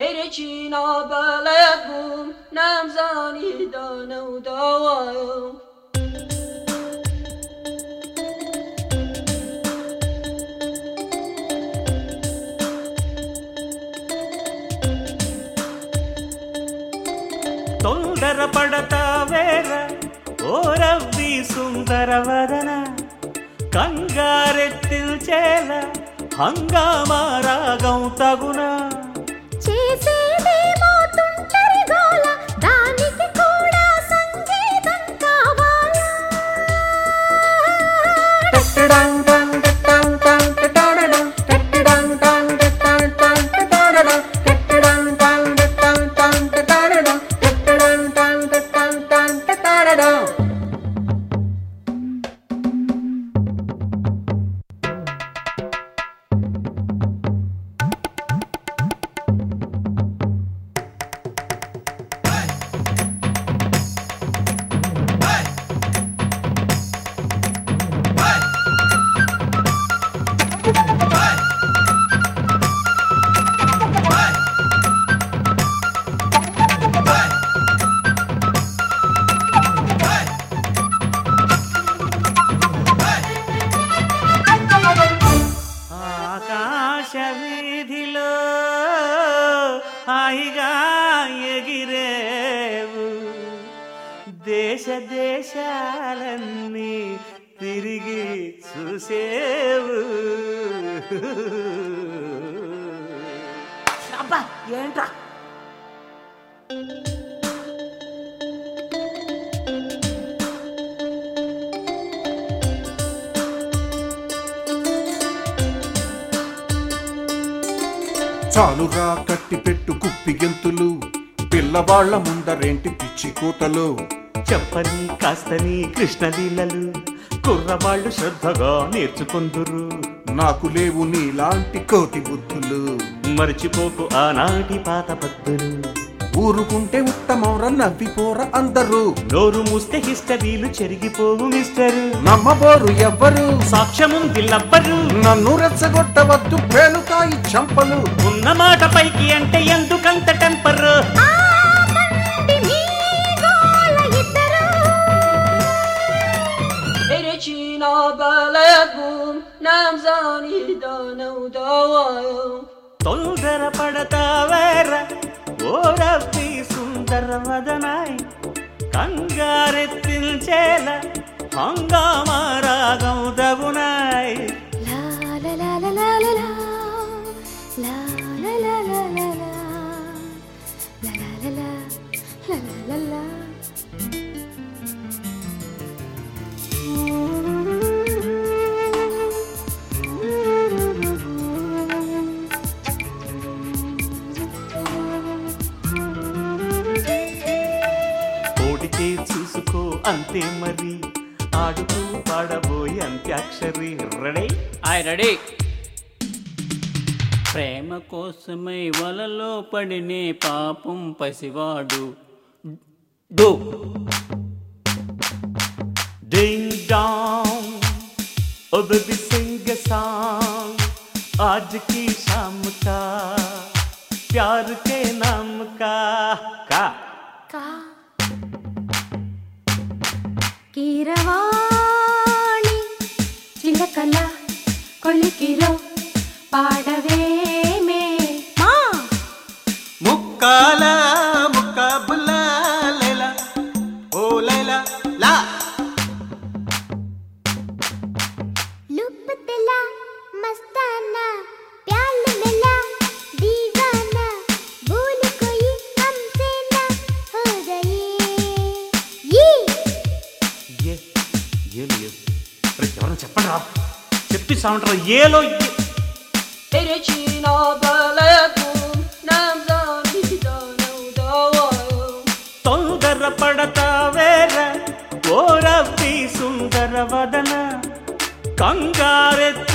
Regina بلدم نمزانی دانه و دوایم తొందర పడతావేర ఓ రవ్వి సుందర వదన కంగారెత్తిల్చేల హంగామా రాగం తగునా చేసేదేమో తుంటరి గోల దానికి కూడా సంగీతం కావాలా ఆకాశ వీధిలో హాయిగా ఎగిరేవు దేశ దేశాలన్నీ తిరిగి చూసేవు అబ్బా ఏంట్రా చాలుగా కట్టి పెట్టు కుప్పి గెంతులు పిల్లవాళ్ల ముందరేంటి పిచ్చి కూతలు చెప్పని కాస్తని కృష్ణలీలలు కుర్రవాళ్ళు శ్రద్ధగా నేర్చుకుందురు నాకు లేవు నీలాంటి కోటి బుద్ధులు మర్చిపోకు ఆనాటి పాత పద్ధులు ఊరుకుంటే ఉత్తమౌర నవ్విపోర అందరూ నోరు మూస్తే హిస్టరీలు చెరిగిపోవు మిస్టరు నమ్మబోరు ఎవ్వరు సాక్ష్యముంది లబ్బరు నన్ను రెచ్చగొట్టవద్దు పేలుతాయి చంపలు ఉన్న మాట పైకి అంటే ఎందుకంత టెంపర్ ఆపండి మీ గోల ఇద్దరు Regina بلدم نمزانی دانه و دوایم తొందర పడతావేర ఓ రవ్వి సుందర వదనాయ్ కంగారెత్తించేల హంగామా రాగం దగునాయ్ లా లా లా లా లా లా లా. లా లా లా లా లా లా. లా లా లా లా. లా లా లా లా. కోడితే చూసుకో అంతే మరి ఆడుతూ పాడబోయి అంత్యాక్షరి రెడీ ఆయ్ రెడీ ప్రేమ కోసమై వలలో పడినే పాపం పసివాడు డో Ding dong, oh baby sing a song. आज की शाम का प्यार के नाम का का కా కీరవాణి చిలకల కొలికిలో పాడవేమే మా ముక్కాల ముక్కాబుల లైలా ఓ లైలా లా लुप दिला मस्ताना प्याल मिला दीवाना भूल कोई हमसे ना हो गए ये ఏ ఏలు ఏ రే ఎవరైనా చెప్పండి రా చెప్పిస్తా ఉంటారా ఏలో ఏ- Regina بلدم نمزانی دانه و دوایم తొందర పడతావేర ఓ రవ్వి సుందర వదన కంగారెత్తి